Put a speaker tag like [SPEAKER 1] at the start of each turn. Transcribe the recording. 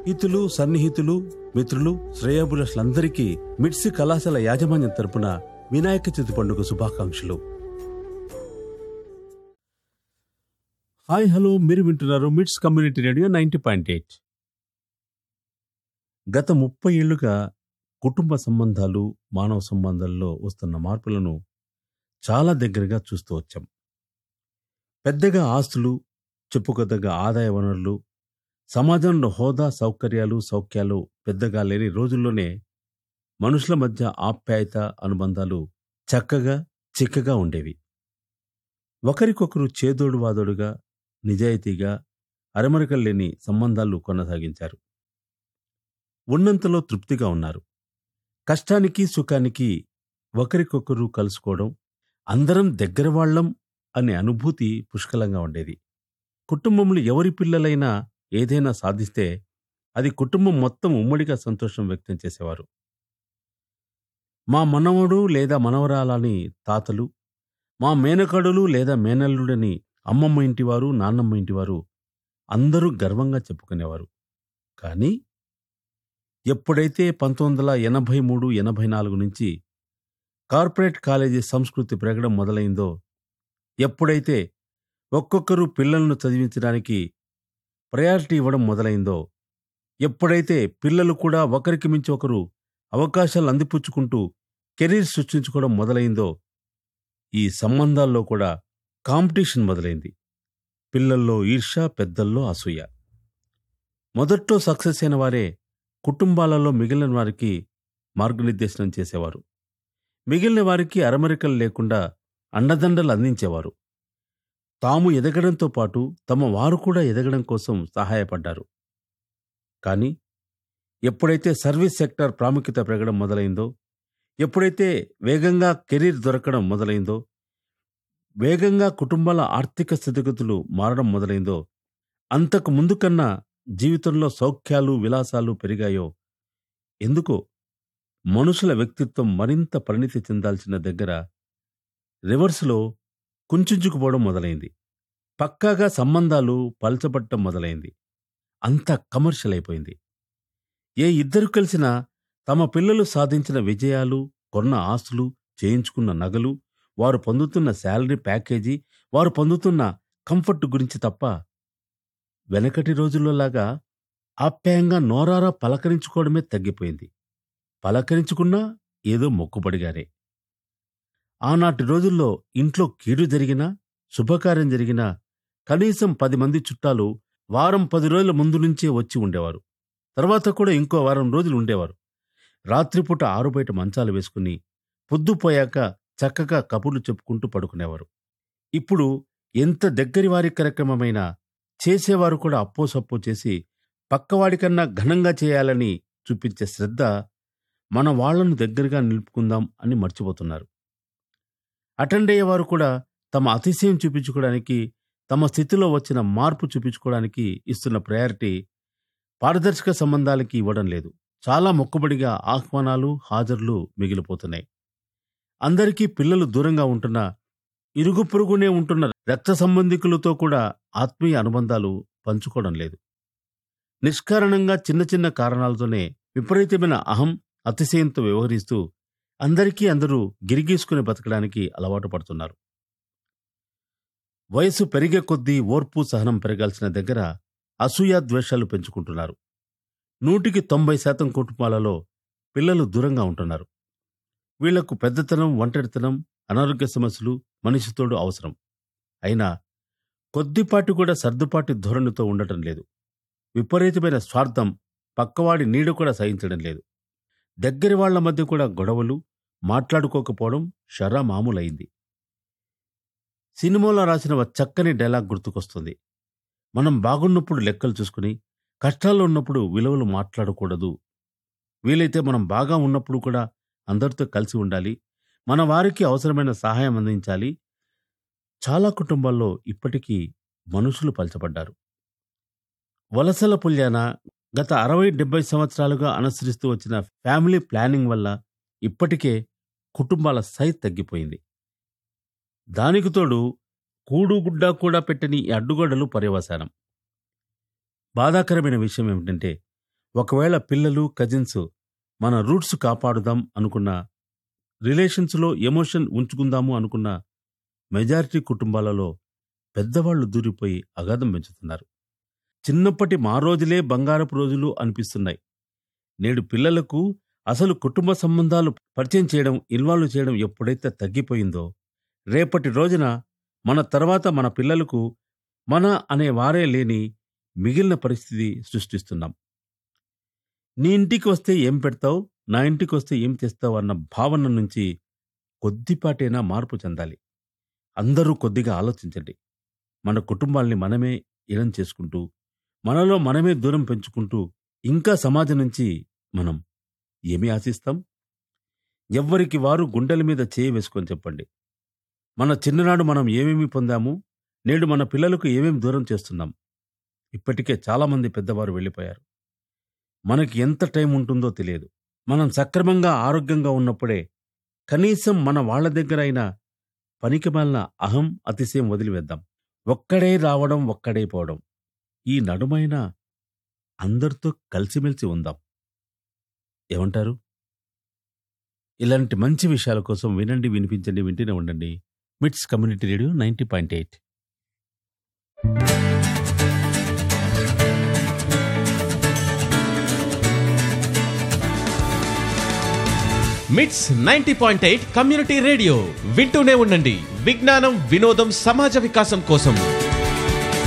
[SPEAKER 1] హితులు సన్నిహితులు మిత్రులు శ్రేయోభిలాషులందరికీ మిడ్సి కళాశాల యాజమాన్యం తరపున వినాయక చవితి పండుగ శుభాకాంక్షలు హాయ్ హలో మీరు వింటున్నారు MITS community radio ninety point eight గత ముప్పై ఏళ్లుగా కుటుంబ సంబంధాలు మానవ సంబంధాల్లో వస్తున్న మార్పులను చాలా దగ్గరగా చూస్తూ వచ్చాం పెద్దగా ఆస్తులు చెప్పుకోదగ్గ ఆదాయ వనరులు సమాజంలో హోదా సౌకర్యాలు సౌఖ్యాలు పెద్దగా లేని రోజుల్లోనే మనుషుల మధ్య ఆప్యాయత అనుబంధాలు చక్కగా చిక్కగా ఉండేవి ఒకరికొకరు చేదోడు వాదోడుగా నిజాయితీగా అరమరికలు లేని సంబంధాలు కొనసాగించారు ఉన్నంతలో తృప్తిగా ఉన్నారు కష్టానికి సుఖానికి ఒకరికొకరు కలుసుకోవడం అందరం దగ్గర వాళ్ళం అనే అనుభూతి పుష్కలంగా ఉండేది కుటుంబంలో ఎవరి పిల్లలైనా ఏదైనా సాధిస్తే అది కుటుంబం మొత్తం ఉమ్మడిగా సంతోషం వ్యక్తం చేసేవారు మా మనవడు లేదా మనవరాలని తాతలు మా మేనకడులు లేదా మేనల్లుడని అమ్మమ్మ ఇంటివారు నాన్నమ్మ ఇంటివారు అందరూ గర్వంగా చెప్పుకునేవారు కానీ ఎప్పుడైతే పంతొమ్మిది వందల ఎనభై మూడు ఎనభై నాలుగు నుంచి కార్పొరేట్ కాలేజీ సంస్కృతి పెరగడం మొదలైందో ఎప్పుడైతే ఒక్కొక్కరు పిల్లలను చదివించడానికి ప్రయారిటీ ఇవ్వడం మొదలైందో ఎప్పుడైతే పిల్లలు కూడా ఒకరికి మించి ఒకరు అవకాశాలు అందిపుచ్చుకుంటూ కెరీర్ సృష్టించుకోవడం మొదలైందో ఈ సంబంధాల్లో కూడా కాంపిటీషన్ మొదలైంది పిల్లల్లో ఈర్ష్య పెద్దల్లో అసూయ మొదట్లో సక్సెస్ అయిన వారే కుటుంబాలలో మిగిలిన వారికి మార్గనిర్దేశనం చేసేవారు మిగిలిన వారికి అరమరికలు లేకుండా అండదండలు అందించేవారు తాము ఎదగడంతో పాటు తమ వారు కూడా ఎదగడం కోసం సహాయపడ్డారు కానీ ఎప్పుడైతే సర్వీస్ సెక్టార్ ప్రాముఖ్యత పెరగడం మొదలైందో ఎప్పుడైతే వేగంగా కెరీర్ దొరకడం మొదలైందో వేగంగా కుటుంబాల ఆర్థిక స్థితిగతులు మారడం మొదలైందో అంతకు ముందు కన్నా జీవితంలో సౌఖ్యాలు విలాసాలు పెరిగాయో ఎందుకో మనుషుల వ్యక్తిత్వం మరింత పరిణితి చెందాల్సిన దగ్గర రివర్స్లో కుంచుకుపోవడం మొదలైంది పక్కాగా సంబంధాలు పలచబట్టం మొదలైంది అంత కమర్షియల్ అయిపోయింది ఏ ఇద్దరు కలిసినా తమ పిల్లలు సాధించిన విజయాలు కొన్న ఆస్తులు చేయించుకున్న నగలు వారు పొందుతున్న శాలరీ ప్యాకేజీ వారు పొందుతున్న కంఫర్ట్ గురించి తప్ప వెనకటి రోజుల్లోలాగా ఆప్యాయంగా నోరారా పలకరించుకోవడమే తగ్గిపోయింది పలకరించుకున్నా ఏదో మొక్కుబడిగారే ఆనాటి రోజుల్లో ఇంట్లో కీడు జరిగినా శుభకార్యం జరిగినా కనీసం పది మంది చుట్టాలు వారం పది రోజుల ముందు నుంచే వచ్చి ఉండేవారు తర్వాత కూడా ఇంకో వారం రోజులు ఉండేవారు రాత్రిపూట ఆరుబయట మంచాలు వేసుకుని పొద్దుపోయాక చక్కగా కబుర్లు చెప్పుకుంటూ పడుకునేవారు ఇప్పుడు ఎంత దగ్గరి వారి కార్యక్రమమైనా చేసేవారు కూడా అప్పో సప్పో చేసి పక్కవాడికన్నా ఘనంగా చేయాలని చూపించే శ్రద్ధ మన వాళ్లను దగ్గరగా నిలుపుకుందాం అని మర్చిపోతున్నారు అటెండ్ అయ్యేవారు కూడా తమ అతిశయం చూపించుకోవడానికి తమ స్థితిలో వచ్చిన మార్పు చూపించుకోవడానికి ఇస్తున్న ప్రయారిటీ పారదర్శక సంబంధాలకి ఇవ్వడం లేదు చాలా మొక్కుబడిగా ఆహ్వానాలు హాజరులు మిగిలిపోతున్నాయి అందరికీ పిల్లలు దూరంగా ఉంటున్న ఇరుగు పొరుగునే ఉంటున్న రక్త సంబంధికులతో కూడా ఆత్మీయ అనుబంధాలు పంచుకోవడం లేదు నిష్కారణంగా చిన్న చిన్న కారణాలతోనే విపరీతమైన అహం అతిశయంతో వ్యవహరిస్తూ అందరికీ అందరూ గిరిగీసుకుని బతకడానికి అలవాటు పడుతున్నారు వయసు పెరిగే కొద్దీ ఓర్పు సహనం పెరగాల్సిన దగ్గర అసూయ ద్వేషాలు పెంచుకుంటున్నారు నూటికి తొంభై శాతం కుటుంబాలలో పిల్లలు దూరంగా ఉంటున్నారు వీళ్లకు పెద్దతనం ఒంటరితనం అనారోగ్య సమస్యలు మనిషితోడు అవసరం అయినా కొద్దిపాటి కూడా సర్దుపాటి ధోరణితో ఉండటం లేదు విపరీతమైన స్వార్థం పక్కవాడి నీడ కూడా సహించడం లేదు దగ్గరి వాళ్ల మధ్య కూడా గొడవలు మాట్లాడుకోకపోవడం షరా మామూలైంది సినిమాలో రాసిన ఒక చక్కని డైలాగ్ గుర్తుకొస్తుంది మనం బాగున్నప్పుడు లెక్కలు చూసుకుని కష్టాల్లో ఉన్నప్పుడు విలువలు మాట్లాడకూడదు వీలైతే మనం బాగా ఉన్నప్పుడు కూడా అందరితో కలిసి ఉండాలి మన వారికి అవసరమైన సహాయం అందించాలి చాలా కుటుంబాల్లో ఇప్పటికీ మనుషులు పలచబడ్డారు వలసల పుల్యాన గత అరవై డెబ్బై సంవత్సరాలుగా అనుసరిస్తూ వచ్చిన ఫ్యామిలీ ప్లానింగ్ వల్ల ఇప్పటికే కుటుంబాల సైజ్ తగ్గిపోయింది దానికి తోడు కూడు గుడ్డ కూడా పెట్టని ఈ అడ్డుగోడలు పర్యవసానం బాధాకరమైన విషయం ఏమిటంటే ఒకవేళ పిల్లలు కజిన్స్ మన రూట్స్ కాపాడుదాం అనుకున్న రిలేషన్స్లో ఎమోషన్ ఉంచుకుందాము అనుకున్న మెజారిటీ కుటుంబాలలో పెద్దవాళ్లు దూరిపోయి అగాధం పెంచుతున్నారు చిన్నప్పటి మా రోజులే బంగారపు రోజులు అనిపిస్తున్నాయి నేడు పిల్లలకు అసలు కుటుంబ సంబంధాలు పరిచయం చేయడం ఇన్వాల్వ్ చేయడం ఎప్పుడైతే తగ్గిపోయిందో రేపటి రోజున మన తర్వాత మన పిల్లలకు మన అనే వారే లేని మిగిలిన పరిస్థితి సృష్టిస్తున్నాం నీ ఇంటికి వస్తే ఏం పెడతావు నా ఇంటికి వస్తే ఏం తెస్తావు అన్న భావన నుంచి కొద్దిపాటైనా మార్పు చెందాలి అందరూ కొద్దిగా ఆలోచించండి మన కుటుంబాల్ని మనమే ఇలం చేసుకుంటూ మనలో మనమే దూరం పెంచుకుంటూ ఇంకా సమాజం నుంచి మనం ఏమి ఆశిస్తాం ఎవ్వరికి వారు గుండెల మీద చేయి వేసుకొని చెప్పండి మన చిన్ననాడు మనం ఏమేమి పొందాము నేడు మన పిల్లలకు ఏమేమి దూరం చేస్తున్నాం ఇప్పటికే చాలామంది పెద్దవారు వెళ్ళిపోయారు మనకి ఎంత టైం ఉంటుందో తెలియదు మనం సక్రమంగా ఆరోగ్యంగా ఉన్నప్పుడే కనీసం మన వాళ్ళ దగ్గర అయినా పనికిమాలిన అహం అతిశయం వదిలివేద్దాం ఒక్కడే రావడం ఒక్కడే పోవడం ఈ నడుమైన అందరితో కలిసిమెలిసి ఉందాం ఏమంటారు ఇలాంటి మంచి విషయాల కోసం వినండి వినిపించండి వింటూనే ఉండండి MITS community radio ninety point eight
[SPEAKER 2] MITS ninety point eight community radio వింటూనే ఉండండి విజ్ఞానం వినోదం సమాజ వికాసం కోసం